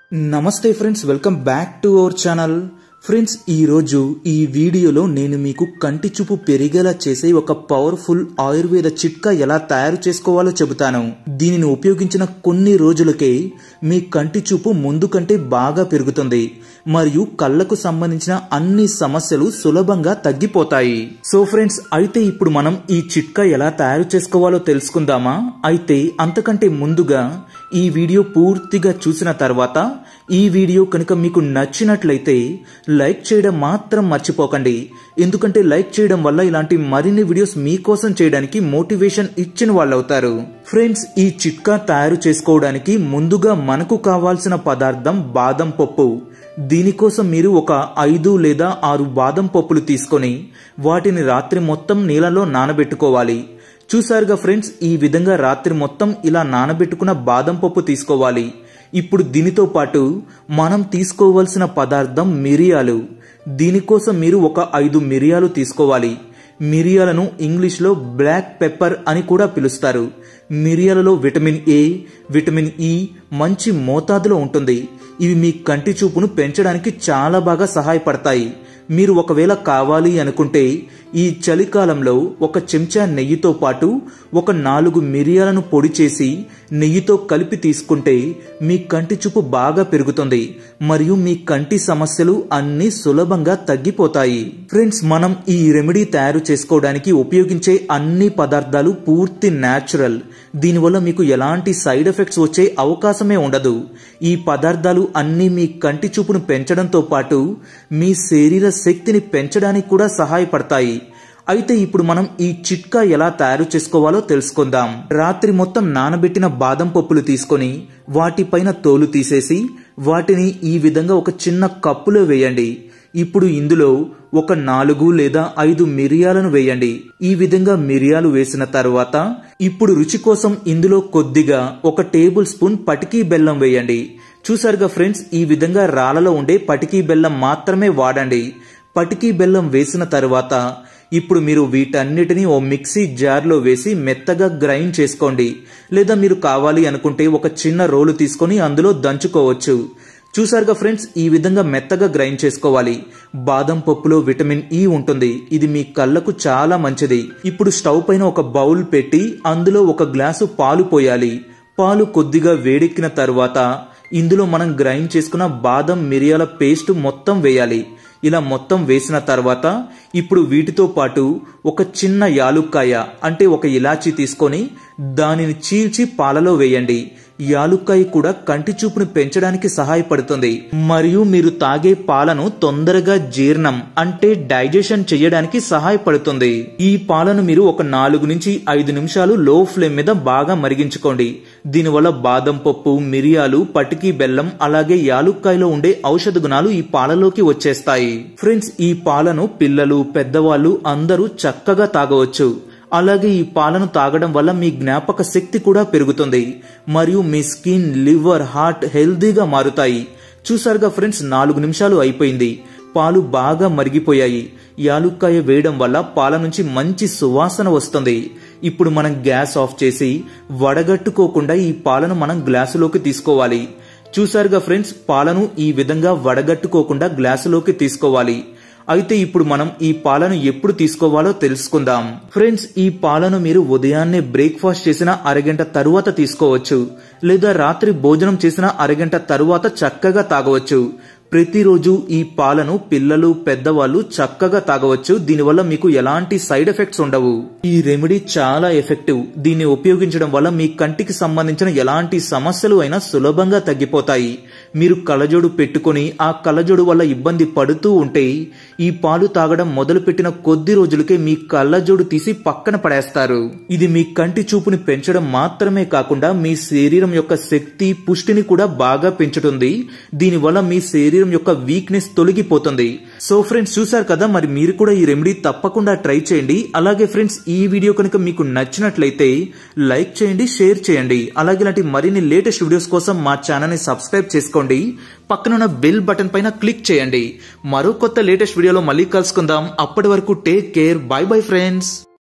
నమస్తే friends welcome back to our channel friends ఈరోజు ఈ వీడియోలో నేను మీకు కంటి చూపు పెరిగేలా చేసే ఒక పవర్ఫుల్ ఆయుర్వేద చిట్కా ఎలా తయారు చేసుకోవాలో చెబుతాను దీనిని ఉపయోగించిన కొన్ని రోజులకే మీ కంటి చూపు ముందు కంటే బాగా పెరుగుతుంది మరియు కళ్ళకు సంబంధించిన అన్ని సమస్యలు సులభంగా తగ్గిపోతాయి సో ఫ్రెండ్స్ అయితే ఇప్పుడు మనం ఈ చిట్కా ఎలా తయారు చేసుకోవాలో తెలుసుకుందామా అయితే అంతకంటే ముందుగా ఈ వీడియో పూర్తిగా చూసిన తర్వాత ఈ వీడియో కనుక మీకు నచ్చినట్లయితే లైక్ చేయడం మాత్రం మర్చిపోకండి ఎందుకంటే లైక్ చేయడం వల్ల ఇలాంటి మరిన్ని వీడియోస్ మీకోసం చేయడానికి మోటివేషన్ ఇచ్చిన వాళ్ళు అవుతారు ఫ్రెండ్స్ ఈ చిట్కా తయారు చేసుకోవడానికి ముందుగా మనకు కావాల్సిన పదార్థం బాదం పప్పు దీనికోసం మీరు ఒక ఐదు లేదా ఆరు బాదం పప్పులు తీసుకొని వాటిని రాత్రి మొత్తం నీళ్ళలో నానబెట్టుకోవాలి చూసారుగా ఫ్రెండ్స్ ఈ విధంగా రాత్రి మొత్తం ఇలా నానబెట్టుకున్న బాదం పప్పు తీసుకోవాలి ఇప్పుడు దీనితో పాటు మనం తీసుకోవాల్సిన పదార్థం మిరియాలు దీనికోసం మీరు ఒక ఐదు మిరియాలు తీసుకోవాలి మిరియాలను ఇంగ్లీష్లో బ్లాక్ పెప్పర్ అని కూడా పిలుస్తారు మిరియాలలో విటమిన్ ఏ విటమిన్ ఇ మంచి మోతాదులో ఉంటుంది ఇవి మీ కంటి చూపును పెంచడానికి చాలా బాగా సహాయపడతాయి మీరు ఒకవేళ కావాలి అనుకుంటే ఈ చలికాలంలో ఒక చెంచా నెయ్యితో పాటు ఒక నాలుగు మిరియాలను పొడి చేసి నెయ్యితో కలిపి తీసుకుంటే మీ కంటి చూపు బాగా పెరుగుతుంది మరియు మీ కంటి సమస్యలు అన్ని సులభంగా తగ్గిపోతాయి ఫ్రెండ్స్ మనం ఈ రెమెడీ తయారు చేసుకోవడానికి ఉపయోగించే అన్ని పదార్థాలు పూర్తి న్యాచురల్ దీనివల్ల మీకు ఎలాంటి సైడ్ ఎఫెక్ట్స్ వచ్చే అవకాశమే ఉండదు ఈ పదార్థాలు అన్ని మీ కంటి చూపును పెంచడంతో పాటు మీ శరీర శక్తిని పెంచడానికి కూడా సహాయపడతాయి అయితే ఇప్పుడు మనం ఈ చిట్కా ఎలా తయారు చేసుకోవాలో తెలుసుకుందాం రాత్రి మొత్తం నానబెట్టిన బాదం పప్పులు తీసుకొని వాటిపైన తోలు తీసేసి వాటిని ఈ విధంగా ఒక చిన్న కప్పులో వేయండి ఇప్పుడు ఇందులో ఒక నాలుగు లేదా ఐదు మిరియాలను వేయండి ఈ విధంగా మిరియాలు వేసిన తర్వాత ఇప్పుడు రుచి కోసం ఇందులో కొద్దిగా ఒక టేబుల్ స్పూన్ పటికీ బెల్లం వేయండి చూసారుగా ఫ్రెండ్స్ ఈ విధంగా రాళ్ళలో ఉండే పటికీ బెల్లం మాత్రమే వాడండి పటికీ బెల్లం వేసిన తర్వాత ఇప్పుడు మీరు వీటన్నిటిని ఓ మిక్సీ జార్లో వేసి మెత్తగా గ్రైండ్ చేసుకోండి లేదా మీరు కావాలి అనుకుంటే ఒక చిన్న రోలు తీసుకొని అందులో దంచుకోవచ్చు చూసారుగా ఫ్రెండ్స్ ఈ విధంగా మెత్తగా గ్రైండ్ చేసుకోవాలి బాదం పప్పులో విటమిన్ ఇ ఉంటుంది ఇది మీ కళ్ళకు చాలా మంచిది ఇప్పుడు స్టవ్ పైన ఒక బౌల్ పెట్టి అందులో ఒక గ్లాసు పాలు పోయాలి పాలు కొద్దిగా వేడెక్కిన తర్వాత ఇందులో మనం గ్రైండ్ చేసుకున్న బాదం మిరియాల పేస్ట్ మొత్తం వేయాలి ఇలా మొత్తం వేసిన తర్వాత ఇప్పుడు వీటితో పాటు ఒక చిన్న యాలుక్కాయ అంటే ఒక ఇలాచి తీసుకొని దానిని చీల్చి పాలలో వేయండి యాలుక్కాయ కూడా కంటి చూపును పెంచడానికి సహాయపడుతుంది మరియు మీరు తాగే పాలను తొందరగా జీర్ణం అంటే డైజెషన్ చేయడానికి సహాయపడుతుంది ఈ పాలను మీరు ఒక నాలుగు నుంచి ఐదు నిమిషాలు లో ఫ్లేమ్ మీద బాగా మరిగించుకోండి దీనివల్ల బాదం పప్పు మిరియాలు పటికి బెల్లం అలాగే యాలుక్కాయలో ఉండే ఔషధ గుణాలు ఈ పాలలోకి వచ్చేస్తాయి ఫ్రెండ్స్ ఈ పాలను పిల్లలు పెద్దవాళ్ళు అందరూ చక్కగా తాగవచ్చు అలాగే ఈ పాలను తాగడం వల్ల మీ జ్ఞాపక శక్తి కూడా పెరుగుతుంది మరియు మీ స్కిన్ లివర్ హార్ట్ హెల్దీగా మారుతాయి చూసారుగా ఫ్రెండ్స్ నాలుగు నిమిషాలు అయిపోయింది పాలు బాగా మరిగిపోయాయి యాలుక్కాయ వేయడం వల్ల పాల నుంచి మంచి సువాసన వస్తుంది ఇప్పుడు మనం గ్యాస్ ఆఫ్ చేసి వడగట్టుకోకుండా ఈ పాలను మనం గ్లాసులోకి తీసుకోవాలి చూసారుగా ఫ్రెండ్స్ పాలను ఈ విధంగా వడగట్టుకోకుండా గ్లాసులోకి తీసుకోవాలి అయితే ఇప్పుడు మనం ఈ పాలను ఎప్పుడు తీసుకోవాలో తెలుసుకుందాం ఫ్రెండ్స్ ఈ పాలను మీరు ఉదయాన్నే బ్రేక్ఫాస్ట్ చేసిన అరగంట తరువాత తీసుకోవచ్చు లేదా రాత్రి భోజనం చేసిన అరగంట తరువాత చక్కగా తాగవచ్చు ప్రతిరోజు ఈ పాలను పిల్లలు పెద్దవాళ్ళు చక్కగా తాగవచ్చు దీనివల్ల మీకు ఎలాంటి సైడ్ ఎఫెక్ట్స్ ఉండవు ఈ రెమెడీ చాలా ఎఫెక్టివ్ దీన్ని ఉపయోగించడం వల్ల మీ కంటికి సంబంధించిన ఎలాంటి సమస్యలు అయినా సులభంగా తగ్గిపోతాయి మీరు కళ్ళజోడు పెట్టుకుని ఆ కళ్ళజోడు వల్ల ఇబ్బంది పడుతూ ఉంటే ఈ పాలు తాగడం మొదలుపెట్టిన కొద్ది రోజులకే మీ కళ్ళజోడు తీసి పక్కన పడేస్తారు ఇది మీ కంటి చూపుని పెంచడం మాత్రమే కాకుండా మీ శరీరం యొక్క శక్తి పుష్టిని కూడా బాగా పెంచుతుంది దీనివల్ల మీ శరీరం యొక్క వీక్నెస్ తొలగిపోతుంది సో ఫ్రెండ్స్ చూసారు కదా మరి మీరు కూడా ఈ రెమెడీ తప్పకుండా ట్రై చేయండి అలాగే ఫ్రెండ్స్ ఈ వీడియో కనుక మీకు నచ్చినట్లయితే లైక్ చేయండి షేర్ చేయండి అలాగే ఇలాంటి మరిన్ని లేటెస్ట్ వీడియోస్ కోసం మా ఛానల్ ని సబ్స్క్రైబ్ చేసుకోండి పక్కనున్న బెల్ బటన్ పైన క్లిక్ చేయండి మరో కొత్త లేటెస్ట్ వీడియోలో మళ్ళీ కలుసుకుందాం అప్పటి వరకు take care bye bye friends